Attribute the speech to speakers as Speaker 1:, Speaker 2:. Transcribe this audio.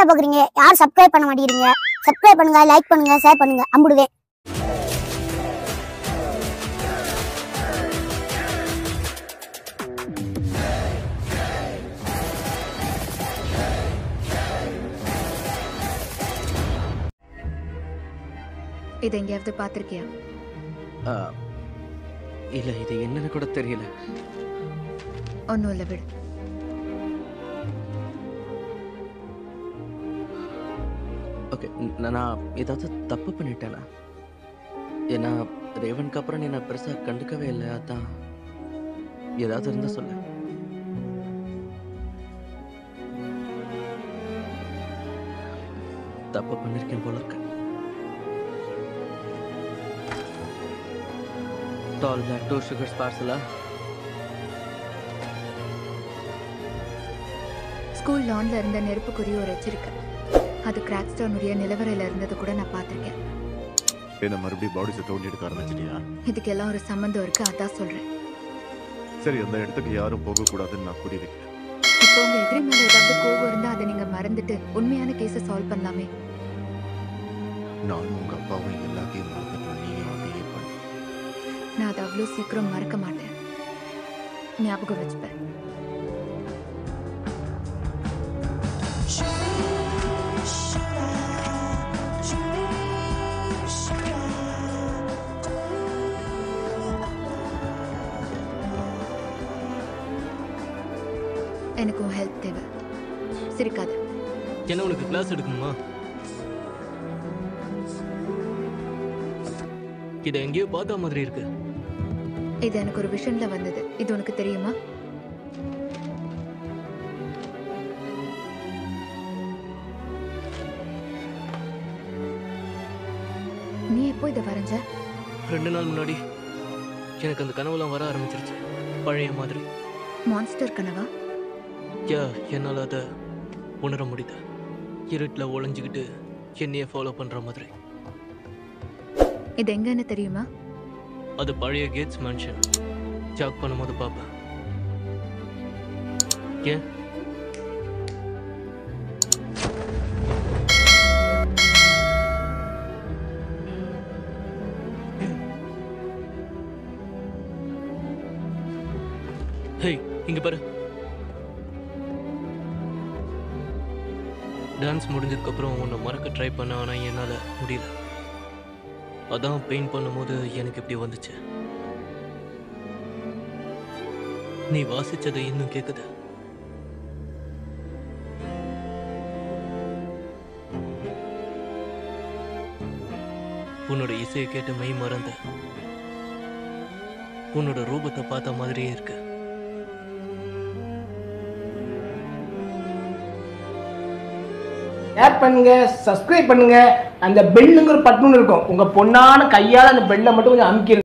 Speaker 1: பாக்குறீங்க யார் சப்ஸ்கிரைப் பண்ண மாட்டேங்கிறீங்க சப்ஸ்கிரைப் பண்ணுங்க லைக் பண்ணுங்க ஷேர் பண்ணுங்க அம்புடுவேன்
Speaker 2: இதை எங்கேயாவது பார்த்துருக்கியா
Speaker 3: ஆ, இல்ல இது என்னன்னு கூட தெரியல
Speaker 2: ஒன்றும் இல்லை விடு
Speaker 3: ஓகே ந- நான் ஏதாவது தப்பு பண்ணிட்டேனா ஏன்னா ரேவனுக்கு அப்புறம் நீ நான் பெருசா கண்டுக்கவே இல்லை அதான் ஏதாவது இருந்தா சொல்லு தப்பு பண்ணிருக்கேன் போல இருக்கு டால் பிளாக் டூ சுகர்ஸ் பார்சலா
Speaker 2: ஸ்கூல் லான்ல இருந்த நெருப்புக்குரிய ஒரு எச்சரிக்கை அது கிராக் ஸ்டோனுடைய நிலவரையில இருந்தது கூட நான் பார்த்துருக்கேன்
Speaker 4: என்ன மறுபடியும் பாடிஸை தோண்டி எடுக்க ஆரம்பிச்சிட்டியா
Speaker 2: இதுக்கெல்லாம் ஒரு சம்மந்தம் இருக்கு அதான் சொல்றேன்
Speaker 4: சரி அந்த இடத்துக்கு யாரும் போகக்கூடாதுன்னு நான் புரிய வைக்கிறேன்
Speaker 2: இப்போ உங்க எதிரி மேல ஏதாவது கோவம் இருந்தா அதை நீங்க மறந்துட்டு உண்மையான கேஸை சால்வ் பண்ணலாமே
Speaker 4: நானும் உங்க அப்பாவும் எல்லாத்தையும் மறந்துட்டோம் நீயும் அதையே பண்ணு
Speaker 2: நான் அதை அவ்வளோ சீக்கிரம் மறக்க மாட்டேன் ஞாபகம் வச்சுப்பேன் எனக்கு உன் ஹெல்ப் தேவை சிரிக்காத
Speaker 5: என்ன உனக்கு கிளாஸ் எடுக்கணுமா இதை எங்கேயோ பார்த்த மாதிரி இருக்கு
Speaker 2: இது எனக்கு ஒரு விஷன்ல வந்தது இது உனக்கு தெரியுமா நீ எப்போ இதை வரைஞ்ச
Speaker 5: ரெண்டு நாள் முன்னாடி எனக்கு அந்த கனவுலாம் வர ஆரம்பிச்சிருச்சு பழைய மாதிரி
Speaker 2: மான்ஸ்டர் கனவா
Speaker 5: யா என்னால் அதை உணர முடியுது இருட்டில் ஒளிஞ்சுக்கிட்டு என்னையே ஃபாலோ பண்ணுற மாதிரி
Speaker 2: இது எங்கன்னு தெரியுமா
Speaker 5: அது பழைய கேட்ஸ் மேன்ஷன் ஜாக் பண்ணும்போது பார்ப்பேன் ஏன் ஹேய் இங்க பாரு டான்ஸ் முடிஞ்சதுக்கு அப்புறம் உன்னை மறக்க ட்ரை பண்ண ஆனா என்னால முடியல அதான் பெயிண்ட் பண்ணும்போது எனக்கு இப்படி வந்துச்சு நீ வாசிச்சது இன்னும் கேக்குது உன்னோட இசையை கேட்டு மெய் மறந்த உன்னோட ரூபத்தை பார்த்த மாதிரியே இருக்கு
Speaker 6: ஷேர் பண்ணுங்க சப்ஸ்கிரைப் பண்ணுங்க அந்த பெல்லுங்கிற பட்டன் இருக்கும் உங்க பொண்ணான கையால அந்த பெல்லை மட்டும் கொஞ்சம் அமுக்கிடுங்க